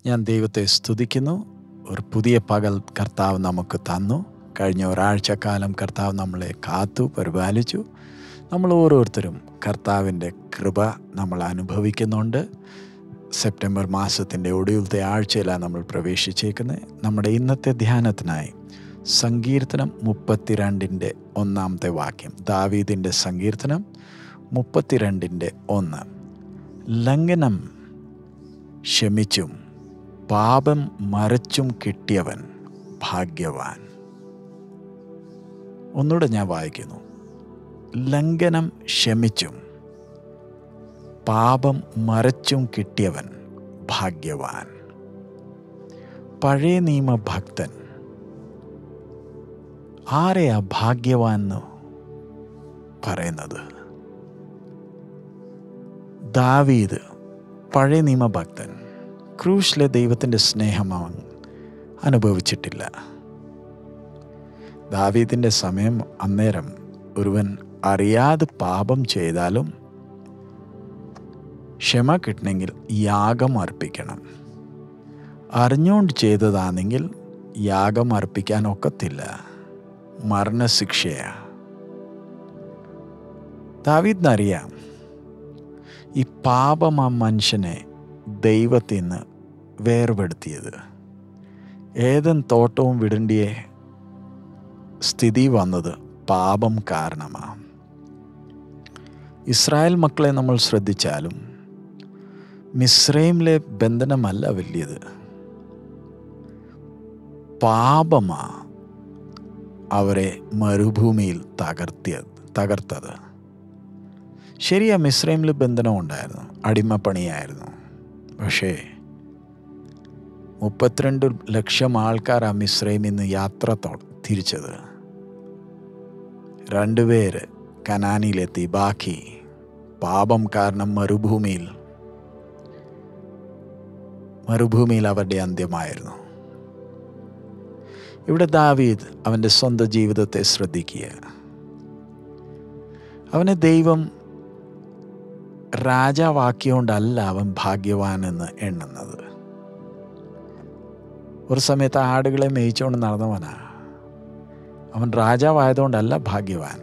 ഞാൻ ദൈവത്തെ സ്തുതിക്കുന്നു ഒരു പുതിയ പകൽ കർത്താവ് നമുക്ക് തന്നു കഴിഞ്ഞ ഒരാഴ്ചക്കാലം കർത്താവ് നമ്മളെ കാത്തു പരിപാലിച്ചു നമ്മൾ ഓരോരുത്തരും കർത്താവിൻ്റെ കൃപ നമ്മൾ അനുഭവിക്കുന്നുണ്ട് സെപ്റ്റംബർ മാസത്തിൻ്റെ ഒടുവിലത്തെ ആഴ്ചയിലാണ് നമ്മൾ പ്രവേശിച്ചേക്കുന്നത് നമ്മുടെ ഇന്നത്തെ ധ്യാനത്തിനായി സങ്കീർത്തനം മുപ്പത്തിരണ്ടിൻ്റെ ഒന്നാമത്തെ വാക്യം ദാവീദിൻ്റെ സങ്കീർത്തനം മുപ്പത്തിരണ്ടിൻ്റെ ഒന്ന് ലംഘനം ക്ഷമിച്ചും പാപം മറച്ചും കിട്ടിയവൻ ഭാഗ്യവാൻ ഒന്നുകൂടെ ഞാൻ വായിക്കുന്നു ലംഘനം ക്ഷമിച്ചും പാപം മറച്ചും കിട്ടിയവൻ ഭാഗ്യവാൻ പഴയ നിയമ ഭക്തൻ ആരെയാ ഭാഗ്യവാൻ എന്ന് പറയുന്നത് ദാവീദ് പഴയ നിയമഭക്തൻ ക്രൂശിലെ ദൈവത്തിൻ്റെ സ്നേഹം അവൻ അനുഭവിച്ചിട്ടില്ല ദാവീദിൻ്റെ സമയം അന്നേരം ഒരുവൻ അറിയാതെ പാപം ചെയ്താലും ക്ഷമ കിട്ടണമെങ്കിൽ യാഗം അർപ്പിക്കണം അറിഞ്ഞുകൊണ്ട് ചെയ്തതാണെങ്കിൽ യാഗം അർപ്പിക്കാൻ ഒക്കത്തില്ല മരണശിക്ഷയാ ദാവീദിനറിയാം ഈ പാപം ആ മനുഷ്യനെ ദൈവത്തിൽ നിന്ന് വേർപെടുത്തിയത് ഏതൻ തോട്ടവും വിടേണ്ടിയ സ്ഥിതി വന്നത് പാപം കാരണമാണ് ഇസ്രായേൽ മക്കളെ നമ്മൾ ശ്രദ്ധിച്ചാലും മിസ്രൈമിലെ ബന്ധനമല്ല വലിയത് പാപമാ അവരെ മരുഭൂമിയിൽ തകർത്തിയ തകർത്തത് ശരിയാ മിസ്രൈമിൽ ബന്ധനം ഉണ്ടായിരുന്നു അടിമപ്പണിയായിരുന്നു പക്ഷേ മുപ്പത്തിരണ്ട് ലക്ഷം ആൾക്കാർ ആ മിസ്രൈമിൽ നിന്ന് യാത്ര തിരിച്ചത് രണ്ടുപേര് കനാനിയിലെത്തി ബാക്കി പാപം കാരണം മരുഭൂമിയിൽ മരുഭൂമിയിൽ അവരുടെ അന്ത്യമായിരുന്നു ഇവിടെ ദാവീദ് അവൻ്റെ സ്വന്തം ജീവിതത്തെ ശ്രദ്ധിക്കുക അവനെ ദൈവം രാജാവാക്കിയോണ്ടല്ല അവൻ ഭാഗ്യവാനെന്ന് എണ്ണുന്നത് ഒരു സമയത്ത് ആടുകളെ മേയിച്ചുകൊണ്ട് നടന്നവനാ അവൻ രാജാവായതുകൊണ്ടല്ല ഭാഗ്യവാൻ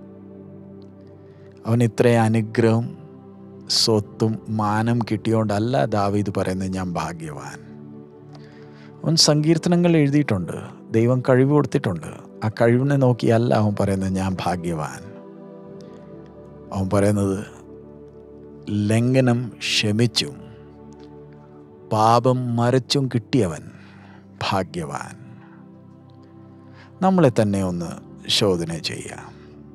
അവൻ ഇത്രയും അനുഗ്രഹം സ്വത്തും മാനം കിട്ടിയോണ്ടല്ല ദാവീദ് പറയുന്നത് ഞാൻ ഭാഗ്യവാൻ അവൻ സങ്കീർത്തനങ്ങൾ എഴുതിയിട്ടുണ്ട് ദൈവം കഴിവ് കൊടുത്തിട്ടുണ്ട് ആ കഴിവിനെ നോക്കിയല്ല അവൻ പറയുന്നത് ഞാൻ ഭാഗ്യവാൻ അവൻ പറയുന്നത് ലംഘനം ക്ഷമിച്ചും പാപം മറച്ചും കിട്ടിയവൻ ഭാഗ്യവാൻ നമ്മളെ തന്നെ ഒന്ന് ശോധന ചെയ്യാം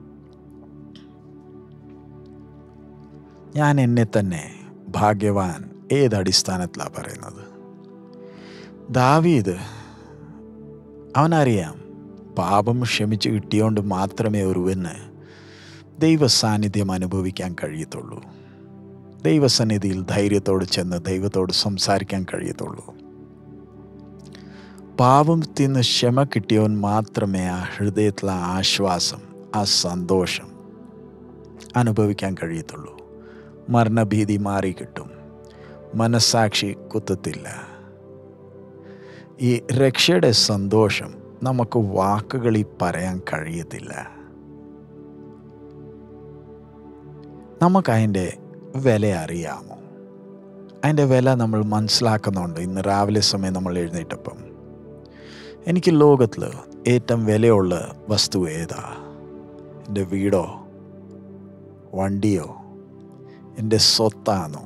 ഞാൻ എന്നെ തന്നെ ഭാഗ്യവാൻ ഏതടിസ്ഥാനത്തിലാണ് പറയുന്നത് ദാവീദ് അവനറിയാം പാപം ക്ഷമിച്ച് കിട്ടിയോണ്ട് മാത്രമേ ഒരുവന് ദൈവസാന്നിധ്യം അനുഭവിക്കാൻ കഴിയത്തുള്ളൂ ദൈവസന്നിധിയിൽ ധൈര്യത്തോട് ചെന്ന് ദൈവത്തോട് സംസാരിക്കാൻ കഴിയത്തുള്ളൂ പാപത്തിൽ നിന്ന് ക്ഷമ കിട്ടിയവൻ മാത്രമേ ആ ഹൃദയത്തിലെ ആശ്വാസം ആ സന്തോഷം അനുഭവിക്കാൻ കഴിയത്തുള്ളൂ മരണഭീതി മാറി കിട്ടും മനസാക്ഷി കുത്തത്തില്ല ഈ രക്ഷയുടെ സന്തോഷം നമുക്ക് വാക്കുകളിൽ പറയാൻ കഴിയത്തില്ല നമുക്കതിൻ്റെ വില അറിയാമോ അതിൻ്റെ വില നമ്മൾ മനസ്സിലാക്കുന്നുണ്ട് ഇന്ന് രാവിലെ സമയം നമ്മൾ എഴുന്നേറ്റപ്പം എനിക്ക് ലോകത്തിൽ ഏറ്റവും വിലയുള്ള വസ്തു ഏതാ എൻ്റെ വീടോ വണ്ടിയോ എൻ്റെ സ്വത്താണോ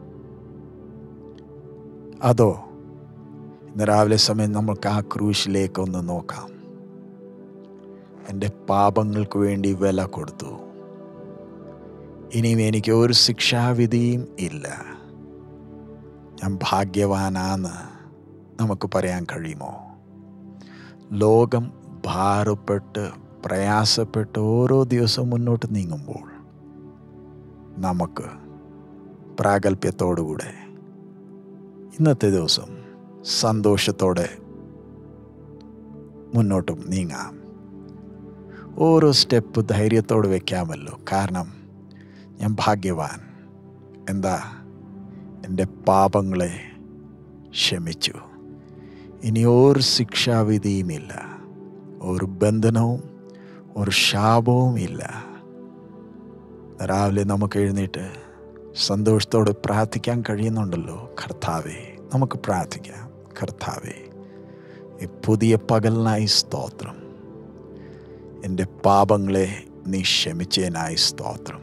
അതോ ഇന്ന് രാവിലെ സമയം നമുക്ക് ആ ക്രൂശിലേക്കൊന്ന് നോക്കാം എൻ്റെ പാപങ്ങൾക്ക് വേണ്ടി വില കൊടുത്തു ഇനിയും എനിക്ക് ഒരു ശിക്ഷാവിധിയും ഇല്ല ഞാൻ ഭാഗ്യവാനാന്ന് നമുക്ക് പറയാൻ കഴിയുമോ ലോകം ഭാരപ്പെട്ട് പ്രയാസപ്പെട്ട് ഓരോ ദിവസവും മുന്നോട്ട് നീങ്ങുമ്പോൾ നമുക്ക് പ്രാഗൽഭ്യത്തോടുകൂടെ ഇന്നത്തെ ദിവസം സന്തോഷത്തോടെ മുന്നോട്ടും നീങ്ങാം ഓരോ സ്റ്റെപ്പ് ധൈര്യത്തോടെ വെക്കാമല്ലോ കാരണം ഞാൻ ഭാഗ്യവാൻ എന്താ എൻ്റെ പാപങ്ങളെ ക്ഷമിച്ചു ഇനി ഒരു ശിക്ഷാവിധിയുമില്ല ഒരു ബന്ധനവും ഒരു ശാപവും ഇല്ല രാവിലെ നമുക്ക് എഴുന്നേറ്റ് സന്തോഷത്തോടെ പ്രാർത്ഥിക്കാൻ കഴിയുന്നുണ്ടല്ലോ കർത്താവെ നമുക്ക് പ്രാർത്ഥിക്കാം കർത്താവെ ഈ പുതിയ പകലിനായി സ്തോത്രം എൻ്റെ പാപങ്ങളെ നീ ക്ഷമിച്ചതിനായി സ്തോത്രം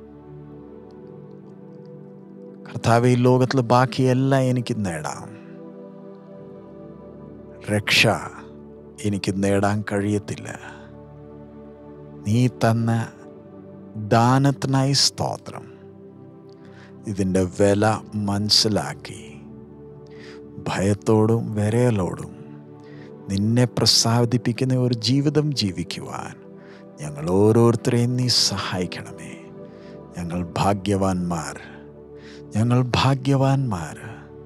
കർത്താവെ ഈ ലോകത്തിൽ ബാക്കിയെല്ലാം എനിക്ക് നേടാം രക്ഷ എനിക്ക് നേടാൻ കഴിയത്തില്ല നീ തന്ന ദാനത്തിനായി സ്തോത്രം ഇതിൻ്റെ വില മനസ്സിലാക്കി ഭയത്തോടും വിരയലോടും നിന്നെ പ്രസാദിപ്പിക്കുന്ന ഒരു ജീവിതം ജീവിക്കുവാൻ ഞങ്ങൾ ഓരോരുത്തരെയും നീ സഹായിക്കണമേ ഞങ്ങൾ ഭാഗ്യവാന്മാർ ഞങ്ങൾ ഭാഗ്യവാന്മാർ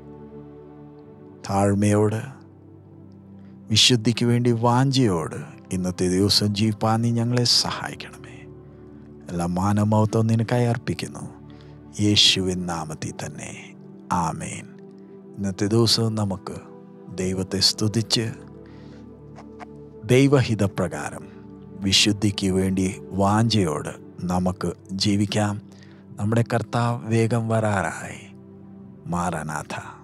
താഴ്മയോട് വിശുദ്ധിക്ക് വേണ്ടി വാഞ്ചയോട് ഇന്നത്തെ ദിവസം ജീവിപ്പാൻ നീ ഞങ്ങളെ സഹായിക്കണമേ എല്ലാ മാനമൗത്വം നിനക്കായി അർപ്പിക്കുന്നു യേശുവിൻ നാമത്തിൽ തന്നെ ആമേൻ ഇന്നത്തെ ദിവസവും നമുക്ക് ദൈവത്തെ സ്തുതിച്ച് ദൈവഹിതപ്രകാരം വിശുദ്ധിക്ക് വേണ്ടി വാഞ്ചയോട് നമുക്ക് ജീവിക്കാം നമ്മുടെ കർത്താവ് വേഗം വരാറായി മാറനാഥ